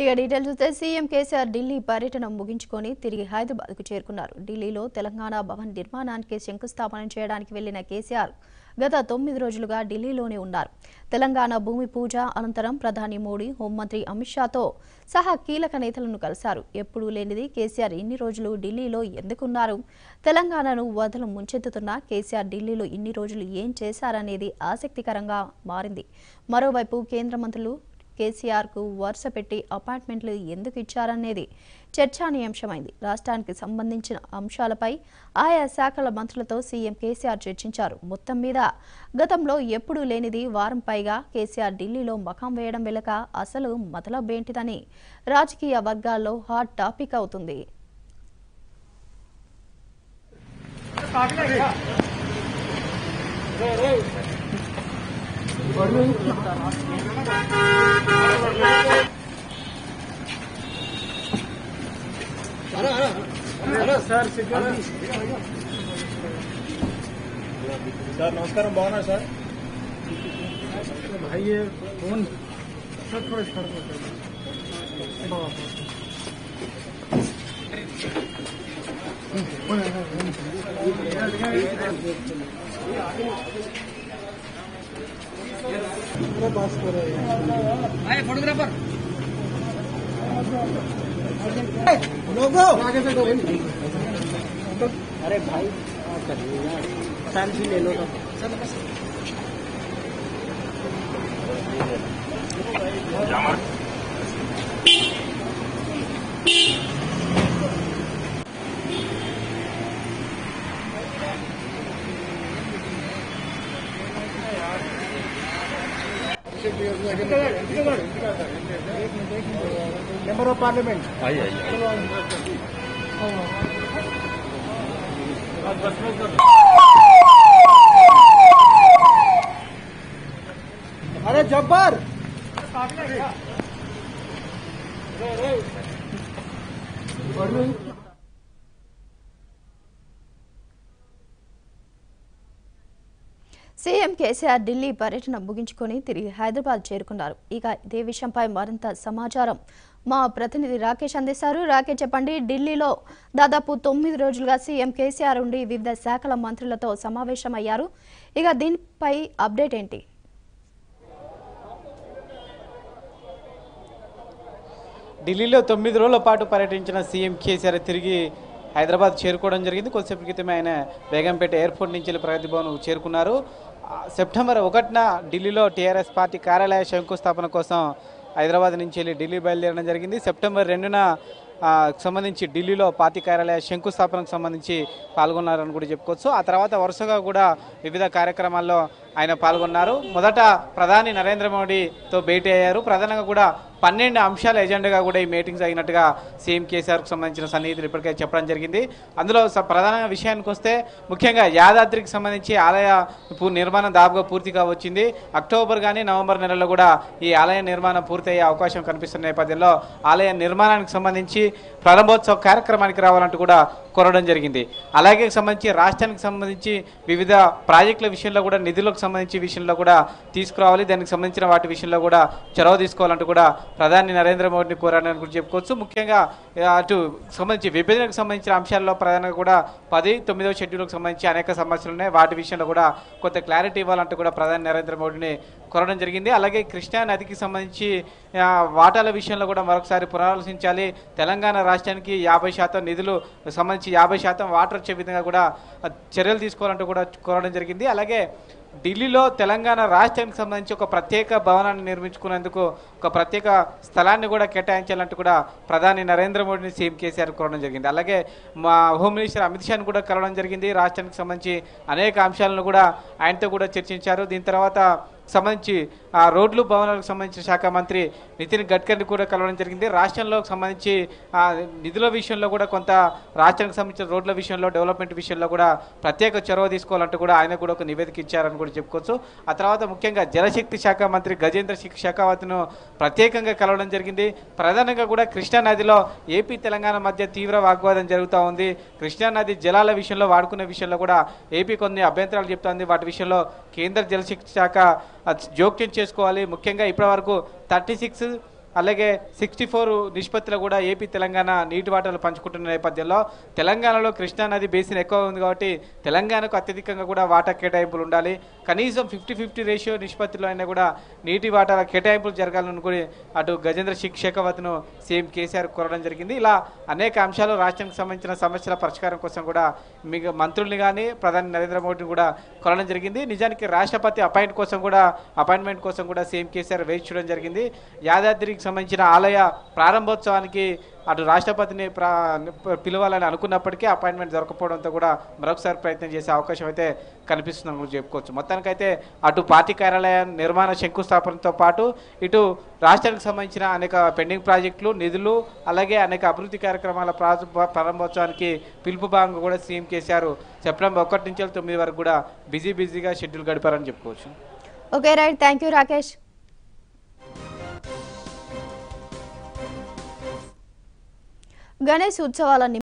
ఇక డీటెయిల్స్ చూస్తే సీఎం కేసీఆర్ ఢిల్లీ పర్యటన ముగించుకొని తిరిగి హైదరాబాద్కు చేరుకున్నారు ఢిల్లీలో తెలంగాణ భవన్ నిర్మాణానికి శంకుస్థాపన చేయడానికి వెళ్లిన కేసీఆర్ గత తొమ్మిది రోజులుగా ఢిల్లీలోనే ఉన్నారు తెలంగాణ భూమి పూజ అనంతరం ప్రధాని మోడీ హోంమంత్రి అమిత్ షాతో సహా కీలక నేతలను కలిశారు ఎప్పుడూ లేనిది కేసీఆర్ ఇన్ని రోజులు ఢిల్లీలో ఎందుకున్నారు తెలంగాణను వదలు ముంచెత్తుతున్న కేసీఆర్ ఢిల్లీలో ఇన్ని రోజులు ఏం చేశారనేది ఆసక్తికరంగా మారింది మరోవైపు కేంద్ర మంత్రులు కేసీఆర్కు వరుస పెట్టి అపాయింట్మెంట్లు ఎందుకు ఇచ్చారనేది చర్చానీయాంశమైంది రాష్ట్రానికి సంబంధించిన అంశాలపై ఆయా శాఖల మంత్రులతో సీఎం కేసీఆర్ చర్చించారు మొత్తం మీద గతంలో ఎప్పుడూ లేనిది వారం పైగా కేసీఆర్ ఢిల్లీలో మకాం వేయడం వెనుక అసలు మతలబేంటిదని రాజకీయ వర్గాల్లో హాట్ టాపిక్ అవుతుంది సార్ నమస్కారం బాగున్నా సార్ भाई ये फोन सर थोड़ा खड़ा फोटोग्राफर अरे भाई सेल्फी ले लो तो मेंबर ऑफ पार्लियामेंट आइए आइए अरे जब्बार సీఎం కేసీఆర్ ఢిల్లీ పర్యటన ముగించుకొని తిరిగి హైదరాబాద్ చేరుకున్నారు ఇక ఇదే విషయంపై మరింత సమాచారం మా ప్రతినిధి రాకేష్ అందిస్తారు రాకేష్ చెప్పండి ఢిల్లీలో దాదాపు తొమ్మిది రోజులుగా సీఎం కేసీఆర్ ఉండి వివిధ శాఖల మంత్రులతో సమావేశమయ్యారు ఇక దీనిపై అప్డేట్ ఏంటి ఢిల్లీలో తొమ్మిది రోజుల పాటు పర్యటించిన సీఎం కేసీఆర్ తిరిగి హైదరాబాద్ చేరుకోవడం జరిగింది కొద్దిసేపు క్రితమే ఆయన బేగంపేట ఎయిర్పోర్ట్ నుంచి వెళ్ళి ప్రగతి భవన్ చేరుకున్నారు ఆ, సెప్టెంబర్ ఒకటిన ఢిల్లీలో టీఆర్ఎస్ పార్టీ కార్యాలయ శంకుస్థాపన కోసం హైదరాబాద్ నుంచి వెళ్ళి ఢిల్లీ బయలుదేరడం జరిగింది సెప్టెంబర్ రెండున ఆ, సంబంధించి ఢిల్లీలో పార్టీ కార్యాలయ శంకుస్థాపనకు సంబంధించి పాల్గొన్నారని కూడా చెప్పుకోవచ్చు ఆ తర్వాత వరుసగా కూడా వివిధ కార్యక్రమాల్లో ఆయన పాల్గొన్నారు మొదట ప్రధాని నరేంద్ర మోడీతో భేటీ అయ్యారు ప్రధానంగా కూడా పన్నెండు అంశాల ఎజెండాగా కూడా ఈ మీటింగ్ జరిగినట్టుగా సీఎం కేసీఆర్కు సంబంధించిన సన్నిహితులు ఇప్పటికే చెప్పడం జరిగింది అందులో స- ప్రధాన విషయానికి వస్తే ముఖ్యంగా యాదాద్రికి సంబంధించి ఆలయ పూ- నిర్మాణం దాదాపుగా పూర్తిగా వచ్చింది అక్టోబర్ కానీ నవంబర్ నెలలో కూడా ఈ ఆలయ నిర్మాణం పూర్తయ్యే అవకాశం కనిపిస్తున్న నేపథ్యంలో ఆలయ నిర్మాణానికి సంబంధించి ప్రారంభోత్సవ కార్యక్రమానికి రావాలంటూ కూడా కోరడం జరిగింది అలాగే సంబంధించి రాష్ట్రానికి సంబంధించి వివిధ ప్రాజెక్టుల విషయంలో కూడా నిధులకు సంబంధించి విషయంలో కూడా తీసుకురావాలి దానికి సంబంధించిన వాటి విషయంలో కూడా చొరవ తీసుకోవాలంటూ కూడా ప్రధాని నరేంద్ర మోడీని కోరారని కూడా చెప్పుకోవచ్చు ముఖ్యంగా ఆ, అటు సంబంధించి విభజనకు సంబంధించిన అంశాల్లో ప్రధానంగా కూడా పది తొమ్మిదవ షెడ్యూల్కి సంబంధించి అనేక సమస్యలు ఉన్నాయి వాటి విషయంలో కూడా కొంత క్లారిటీ ఇవ్వాలంటూ కూడా ప్రధాని నరేంద్ర మోడీని కోరడం జరిగింది అలాగే కృష్ణా నదికి సంబంధించి ఆ, వాటాల విషయంలో కూడా మరొకసారి పునరాలోచించాలి తెలంగాణ రాష్ట్రానికి యాభై శాతం నిధులు సంబంధించి యాభై శాతం వాటర్ వచ్చే విధంగా కూడా ఆ, చర్యలు తీసుకోవాలంటూ కూడా కోరడం జరిగింది అలాగే ఢిల్లీలో తెలంగాణ రాష్ట్రానికి సంబంధించి ఒక ప్రత్యేక భవనాన్ని నిర్మించుకునేందుకు ఒక ప్రత్యేక స్థలాన్ని కూడా కేటాయించాలంటూ కూడా ప్రధాని నరేంద్ర మోడీని సీఎం కేసీఆర్ కోరడం జరిగింది అలాగే మా హోమ్ మినిస్టర్ అమిత్ షాని కూడా కలవడం జరిగింది రాష్ట్రానికి సంబంధించి అనేక అంశాలను కూడా ఆయనతో కూడా చర్చించారు దీని తర్వాత సంబంధించి ఆ రోడ్లు భవనాలకు సంబంధించిన శాఖ మంత్రి నితిన్ గడ్కరీని కూడా కలవడం జరిగింది రాష్ట్రంలో సంబంధించి ఆ నిధుల విషయంలో కూడా కొంత రాష్ట్రానికి సంబంధించిన రోడ్ల విషయంలో డెవలప్మెంట్ విషయంలో కూడా ప్రత్యేక చొరవ తీసుకోవాలంటూ కూడా ఆయన కూడా ఒక నివేదిక ఇచ్చారని కూడా చెప్పుకోవచ్చు ఆ తర్వాత ముఖ్యంగా జలశక్తి శాఖ మంత్రి గజేంద్ర సింగ్ షెకావత్ను ప్రత్యేకంగా కలవడం జరిగింది ప్రధానంగా కూడా కృష్ణా నదిలో ఏపీ తెలంగాణ మధ్య తీవ్ర వాగ్వాదం జరుగుతూ ఉంది కృష్ణా నది జలాల విషయంలో వాడుకునే విషయంలో కూడా ఏపీ కొన్ని అభ్యంతరాలు చెప్తోంది వాటి విషయంలో కేంద్ర జలశక్తి శాఖ ఆ, జోక్యం చేసుకోవాలి ముఖ్యంగా ఇప్పటివరకు థర్టీ సిక్స్ అలాగే సిక్స్టీ ఫోర్ నిష్పత్తిలో కూడా ఏపీ తెలంగాణ నీటి వాటాలు పంచుకుంటున్న నేపథ్యంలో తెలంగాణలో కృష్ణా నది బేసిన్ ఎక్కువ ఉంది కాబట్టి తెలంగాణకు అత్యధికంగా కూడా వాటా కేటాయింపులు ఉండాలి కనీసం ఫిఫ్టీ ఫిఫ్టీ రేషియో నిష్పత్తిలో అయినా కూడా నీటి వాటాల కేటాయింపులు జరగాలని కూడా అటు గజేంద్ర సింగ్ షెకావత్ను సీఎం కేసీఆర్ కోరడం జరిగింది ఇలా అనేక అంశాలు రాష్ట్రానికి సంబంధించిన సమస్యల పరిష్కారం కోసం కూడా మిగ మంత్రుల్ని కానీ ప్రధాని నరేంద్ర మోడీని కూడా కోరడం జరిగింది నిజానికి రాష్ట్రపతి అపాయింట్ కోసం కూడా అపాయింట్మెంట్ కోసం కూడా సీఎం కేసీఆర్ వేచి చూడడం జరిగింది యాదాద్రికి సంబంధించిన ఆలయ ప్రారంభోత్సవానికి అటు రాష్ట్రపతిని ప్రా పిలవాలని అనుకున్నప్పటికీ అపాయింట్మెంట్ దొరకపోవడంతో కూడా మరొకసారి ప్రయత్నం చేసే అవకాశం అయితే కనిపిస్తుందని కూడా చెప్పుకోవచ్చు మొత్తానికైతే అటు పార్టీ కార్యాలయం నిర్మాణ శంకుస్థాపనతో పాటు ఇటు రాష్ట్రానికి సంబంధించిన అనేక పెండింగ్ ప్రాజెక్టులు నిధులు అలాగే అనేక అభివృద్ధి కార్యక్రమాల ప్రారంభ ప్రారంభోత్సవానికి పిలుపు భాగంగా కూడా సీఎం కేసీఆర్ సెప్టెంబర్ ఒకటి నుంచి తొమ్మిది వరకు కూడా బిజీ బిజీగా షెడ్యూల్ గడిపారని చెప్పుకోవచ్చు okay right thank you Rakesh Ganesh ఉత్సవాల